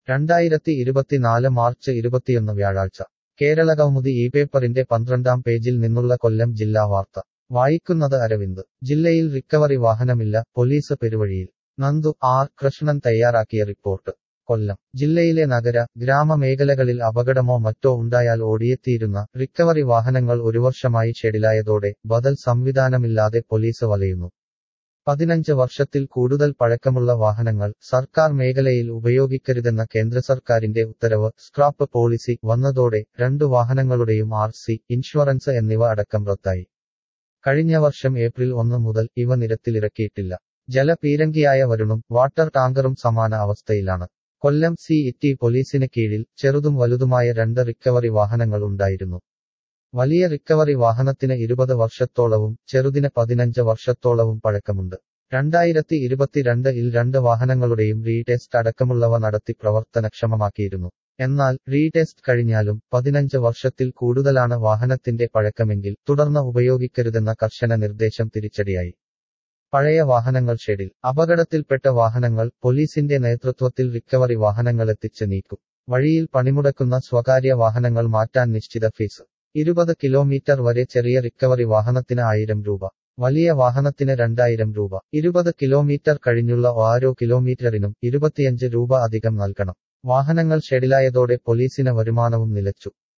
രണ്ടായിരത്തി ഇരുപത്തിനാല് മാർച്ച് ഇരുപത്തിയൊന്ന് വ്യാഴാഴ്ച കേരളകൗമുദി ഈ പേപ്പറിന്റെ പന്ത്രണ്ടാം പേജിൽ നിന്നുള്ള കൊല്ലം ജില്ലാ വാർത്ത വായിക്കുന്നത് അരവിന്ദ് ജില്ലയിൽ റിക്കവറി വാഹനമില്ല പോലീസ് പെരുവഴിയിൽ നന്ദു ആർ കൃഷ്ണൻ തയ്യാറാക്കിയ റിപ്പോർട്ട് കൊല്ലം ജില്ലയിലെ നഗര ഗ്രാമമേഖലകളിൽ അപകടമോ മറ്റോ ഉണ്ടായാൽ ഓടിയെത്തിയിരുന്ന റിക്കവറി വാഹനങ്ങൾ ഒരു വർഷമായി ഷെഡിലായതോടെ ബദൽ സംവിധാനമില്ലാതെ പോലീസ് വലയുന്നു പതിനഞ്ച് വർഷത്തിൽ കൂടുതൽ പഴക്കമുള്ള വാഹനങ്ങൾ സർക്കാർ മേഖലയിൽ ഉപയോഗിക്കരുതെന്ന കേന്ദ്ര സർക്കാരിന്റെ ഉത്തരവ് സ്ക്രാപ്പ് പോളിസി വന്നതോടെ രണ്ടു വാഹനങ്ങളുടെയും ആർ സി ഇൻഷുറൻസ് എന്നിവ അടക്കം റദ്ദായി കഴിഞ്ഞ വർഷം ഏപ്രിൽ ഒന്ന് മുതൽ ഇവ നിരത്തിലിറക്കിയിട്ടില്ല ജലപീരങ്കിയായ വരുണും വാട്ടർ ടാങ്കറും സമാന അവസ്ഥയിലാണ് കൊല്ലം സി ഇറ്റി പോലീസിന് കീഴിൽ ചെറുതും വലുതുമായ രണ്ട് റിക്കവറി വാഹനങ്ങൾ ഉണ്ടായിരുന്നു വലിയ റിക്കവറി വാഹനത്തിന് ഇരുപത് വർഷത്തോളവും ചെറുതിന് പതിനഞ്ച് വർഷത്തോളവും പഴക്കമുണ്ട് രണ്ടായിരത്തി ഇരുപത്തിരണ്ട് ഇൽ രണ്ട് വാഹനങ്ങളുടെയും റീടെസ്റ്റ് അടക്കമുള്ളവ നടത്തി പ്രവർത്തനക്ഷമമാക്കിയിരുന്നു എന്നാൽ റീടെസ്റ്റ് കഴിഞ്ഞാലും പതിനഞ്ച് വർഷത്തിൽ കൂടുതലാണ് വാഹനത്തിന്റെ പഴക്കമെങ്കിൽ തുടർന്ന് ഉപയോഗിക്കരുതെന്ന കർശന നിർദ്ദേശം തിരിച്ചടിയായി പഴയ വാഹനങ്ങൾ ഷെഡിൽ അപകടത്തിൽപ്പെട്ട വാഹനങ്ങൾ പോലീസിന്റെ നേതൃത്വത്തിൽ റിക്കവറി വാഹനങ്ങളെത്തിച്ച് നീക്കും വഴിയിൽ പണിമുടക്കുന്ന സ്വകാര്യ വാഹനങ്ങൾ മാറ്റാൻ നിശ്ചിത ഫീസ് ഇരുപത് കിലോമീറ്റർ വരെ ചെറിയ റിക്കവറി വാഹനത്തിന് ആയിരം രൂപ വലിയ വാഹനത്തിന് രണ്ടായിരം രൂപ ഇരുപത് കിലോമീറ്റർ കഴിഞ്ഞുള്ള ഓരോ കിലോമീറ്ററിനും ഇരുപത്തിയഞ്ച് രൂപ അധികം നൽകണം വാഹനങ്ങൾ ഷെഡിലായതോടെ പോലീസിന് വരുമാനവും നിലച്ചു